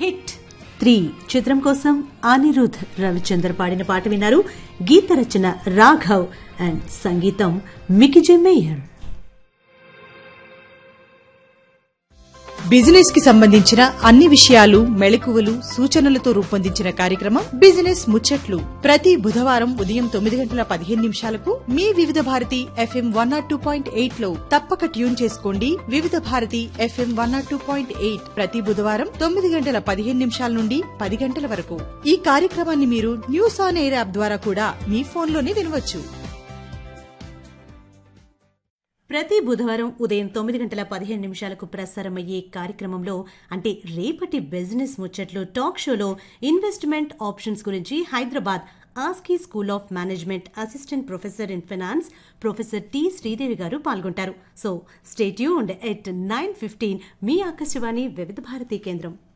hit three చిత్రం కోసం అనిరుద్ రవిచందర్ పాడిన పాట విన్నారు గీత రచన రాఘవ్ అండ్ సంగీతం మికిజే మేయర్ బిజినెస్ కి సంబంధించిన అన్ని విషయాలు మెళకువలు సూచనలతో రూపొందించిన కార్యక్రమం బిజినెస్ ముచ్చట్లు ప్రతి బుధవారం ఉదయం తొమ్మిది గంటల పదిహేను నిమిషాలకు మీ Vividh Bharati FM one not two point eight లో తప్పక ట్యూన్ చేసుకోండి Vividh Bharati FM one not two point eight ప్రతి బుధవారం తొమ్మిది గంటల పదిహేను నిమిషాల నుండి పది గంటల వరకు ఈ కార్యక్రమాన్ని మీరు న్యూస్ ఆన్ ఎయిర్ యాప్ ద్వారా కూడా మీ ఫోన్లోనే వినవచ్చు ప్రతి బుధవారం ఉదయం తొమ్మిది గంటల పదిహేను నిమిషాలకు ప్రసారమయ్యే కార్యక్రమంలో అంటే రేపటి బిజినెస్ ముచ్చట్లు టాక్ షోలో ఇన్వెస్ట్మెంట్ ఆప్షన్స్ గురించి Hyderabad ASCI school of management assistant professor in finance professor T Sridevi garu పాల్గొంటారు so stay tuned at nine fifteen మీ ఆకాశవాణి వివిధ భారతి కేంద్రం